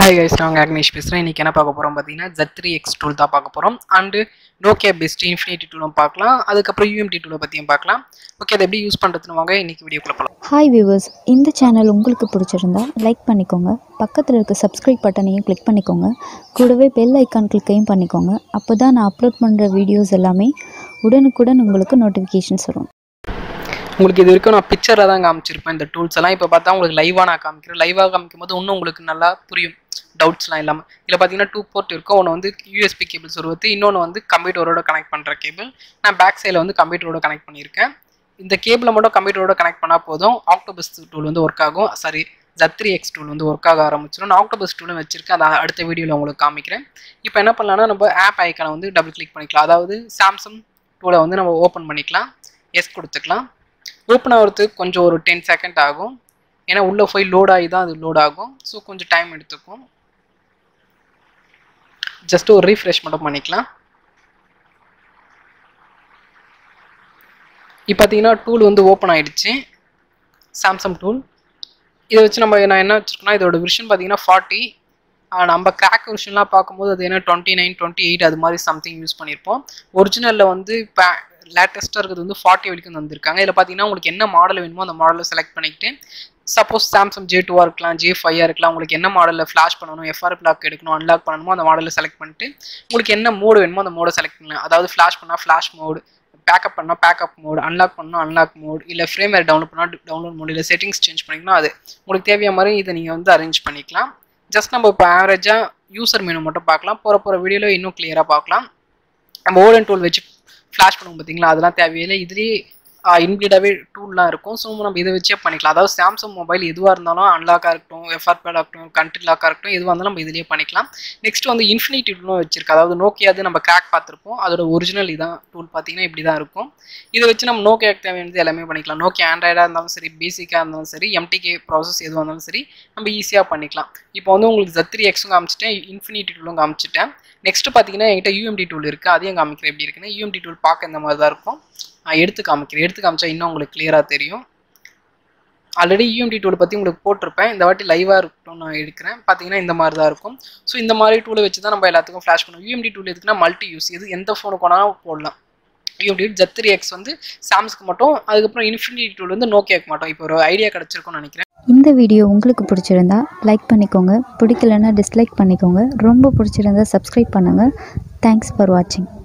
hi guys நான் அக்னேஷ் பேசுகிறேன் இன்றைக்கி என்ன பார்க்க போகிறோம் பார்த்தீங்கன்னா ஜெட் த்ரீ எக்ஸ் டூல் தான் பார்க்க போகிறோம் அண்டு நோக்கியா பெஸ்ட் இன்ஃபினிட்டி டூலும் பார்க்கலாம் அதுக்கப்புறம் யூஎம்டி டூலை பற்றியும் பார்க்கலாம் ஓகே அதை எப்படி யூஸ் பண்ணுறதுன்னு வாங்க இன்றைக்கி வீடியோக்குள்ள போகலாம் ஹாய் வியூவர்ஸ் இந்த சேனல் உங்களுக்கு பிடிச்சிருந்தா லைக் பண்ணிக்கோங்க பக்கத்தில் இருக்க சப்ஸ்கிரைப் பட்டனையும் கிளிக் பண்ணிக்கோங்க கூடவே பெல் ஐக்கான் கிளிக்கையும் பண்ணிக்கோங்க அப்போ தான் நான் அப்லோட் பண்ணுற வீடியோஸ் எல்லாமே உடனுக்குடன் உங்களுக்கு நோட்டிஃபிகேஷன்ஸ் வரும் உங்களுக்கு இது வரைக்கும் நான் பிக்சரில் தான் காமிச்சிருப்பேன் இந்த டூல்ஸ் எல்லாம் இப்போ பார்த்தா உங்களுக்கு லைவாக நான் காமிக்கிறேன் லைவாக காமிக்கும் போது இன்னும் உங்களுக்கு நல்லா புரியும் டவுட்ஸ்லாம் இல்லாமல் இதில் பார்த்தீங்கன்னா டூ போர்ட் இருக்கும் ஒன்று வந்து யூஎஸ்பி கேபிள்ஸ் வருவது இன்னொன்று வந்து கம்ப்யூட்டரோட கனெக்ட் பண்ணுற கேபிள் நான் பேக் சைடில் வந்து கம்ப்யூட்டரோட கனெக்ட் பண்ணியிருக்கேன் இந்த கேபிளை மட்டும் கம்ப்யூட்டரோட கனெக்ட் பண்ணால் போதும் ஆக்டோபஸ் டூல் வந்து ஒர்க் ஆகும் சாரி ஜத்ரி எக்ஸ் டூல் வந்து ஒர்க் ஆக ஆரம்பிச்சிடும் நான் ஆக்டோபஸ் டூலும் வச்சிருக்கேன் அதை அடுத்த வீடியோவில் உங்களுக்கு காமிக்கிறேன் இப்போ என்ன பண்ணலாம்னா நம்ம ஆப் ஐக்கானை வந்து டபுள் கிளிக் பண்ணிக்கலாம் அதாவது சாம்சங் டூலை வந்து நம்ம ஓப்பன் பண்ணிக்கலாம் எஸ் கொடுத்துக்கலாம் ஓப்பன் ஆகிறதுக்கு கொஞ்சம் ஒரு டென் செகண்ட் ஆகும் ஏன்னா உள்ளே போய் லோட் ஆகி தான் அது லோட் ஆகும் ஸோ கொஞ்சம் டைம் எடுத்துக்கும் ஜஸ்ட் ஒரு ரீஃப்ரெஷ் மட்டும் பண்ணிக்கலாம் இப்போ பார்த்தீங்கன்னா டூல் வந்து ஓப்பன் ஆயிடுச்சு சாம்சங் டூல் இதை வச்சு நம்ம நான் என்ன வச்சுருக்கோம்னா இதோட விஷன் பார்த்தீங்கன்னா ஃபார்ட்டி நம்ம கிராக் விஷன்லாம் பார்க்கும்போது அது என்ன டுவெண்ட்டி நைன் டுவெண்ட்டி எயிட் அது மாதிரி சம்திங் யூஸ் பண்ணியிருப்போம் ஒரிஜினலில் வந்து இப்போ லேட்டஸ்ட்டாக இருக்கிறது வந்து ஃபார்ட்டி வரைக்கும் வந்திருக்காங்க இதில் பார்த்தீங்கன்னா உங்களுக்கு என்ன மாடல் வேணுமோ அந்த மாடலை செலக்ட் பண்ணிக்கிட்டு சப்போஸ் சாம்சங் ஜே டூவாக இருக்கலாம் ஜே ஃபைவாக இருக்கலாம் உங்களுக்கு என்ன மாடலில் ஃப்ளாஷ் பண்ணணும் எஃப்ஆர் லாக் எடுக்கணும் அன்லாக் பண்ணணுமோ அந்த மாடலில் செலக்ட் பண்ணிட்டு உங்களுக்கு என்ன மோடு வேணுமோ அந்த மோடை செலக்ட் பண்ணலாம் அதாவது ஃப்ளாஷ் பண்ணால் ஃப்ளாஷ் மோடு பேக்கப் பண்ணால் பேக்கப் மோடு அன்லாக் பண்ணால் அன்லாக் மோட் இல்லை ஃப்ரேம்வேர் டவுன்லோட் பண்ணால் டவுன்லோட் மோட் இல்லை செட்டிங்ஸ் சேஞ்ச் பண்ணிக்கணும் அது உங்களுக்கு தேவையான மாதிரி இதை நீங்கள் வந்து அரேஞ்ச் பண்ணிக்கலாம் ஜஸ்ட் நம்ம இப்போ ஆவரேஜாக யூசர் மெனு மட்டும் பார்க்கலாம் போகிற போகிற வீடியோவில் இன்னும் கிளியராக பார்க்கலாம் நம்ம ஓலன் டூல் வச்சு ஃப்ளாஷ் பண்ணுவோம் பார்த்தீங்களா அதெல்லாம் தேவையில்லை இதுலேயே இன்பில்டாகவே டூல்லாம் இருக்கும் ஸோ நம்ம இதை வச்சே பண்ணிக்கலாம் அதாவது சாம்சங் மொபைல் எதுவாக இருந்தாலும் அன்லாக்காக இருக்கட்டும் எஃப்ஆர்பேடாக இருக்கட்டும் கண்ட்ரி லாக்காக இருக்கட்டும் எதுவாக இருந்தாலும் நம்ம இதுலேயே பண்ணிக்கலாம் நெக்ஸ்ட் வந்து இன்ஃபினிட்டி டூலும் வச்சிருக்கு அதாவது நோக்கியாது நம்ம கிராக் பார்த்துருப்போம் அதோட ஒரிஜினல் இதான் டூல் பார்த்தீங்கன்னா இப்படி தான் இருக்கும் இதை வச்சு நம்ம நோக்கியாக்கு தேவையானது எல்லாமே பண்ணிக்கலாம் நோக்கியா ஆண்ட்ராய்டாக இருந்தாலும் சரி பேசிக்காக இருந்தாலும் சரி எம்டிகே ப்ராசஸ் எதுவாக இருந்தாலும் சரி நம்ம ஈஸியாக பண்ணிக்கலாம் இப்போ வந்து உங்களுக்கு ஜத்ரி எக்ஸும் காமிச்சிட்டேன் இன்ஃபினிட்டி டூலும் காமிச்சிட்டேன் நெக்ஸ்ட் பார்த்தீங்கன்னா என்கிட்ட யூஎம்டி டூல் இருக்குது அதையும் காமிக்கிறேன் எப்படி இருக்குன்னு யூஎம்டி டூல் பார்க்க இந்த மாதிரி தான் இருக்கும் நான் எடுத்து காமிக்கிறேன் எடுத்து காமிச்சா இன்னும் உங்களுக்கு கிளியராக தெரியும் ஆல்ரெடி யூஎம்டி டூலை பற்றி உங்களுக்கு போட்டிருப்பேன் இந்த வாட்டி லைவாக இருக்கட்டும் நான் எடுக்கிறேன் பார்த்தீங்கன்னா இந்த மாதிரி தான் இருக்கும் ஸோ இந்த மாதிரி டூலை வச்சு தான் நம்ம எல்லாத்துக்கும் ஃப்ளாஷ் பண்ணுவோம் யூஎம்டி டூல் எதுக்குன்னா மல்டி யூஸ் இது எந்த ஃபோனுக்கு வேணாலும் போடலாம் யூஎம்டி ஜத்ரி எக்ஸ் வந்து சாம்ஸ்க்கு மட்டும் அதுக்கப்புறம் இன்ஃபினிட்டி டூல் வந்து நோக்கியாக்கு மட்டும் இப்போ ஒரு ஐடியா கிடச்சிருக்கும்னு நினைக்கிறேன் இந்த வீடியோ உங்களுக்கு பிடிச்சிருந்தா லைக் பண்ணிக்கோங்க பிடிக்கலன்னா டிஸ்லைக் பண்ணிக்கோங்க ரொம்ப பிடிச்சிருந்தா சப்ஸ்கிரைப் பண்ணுங்கள் தேங்க்ஸ் ஃபார் வாட்சிங்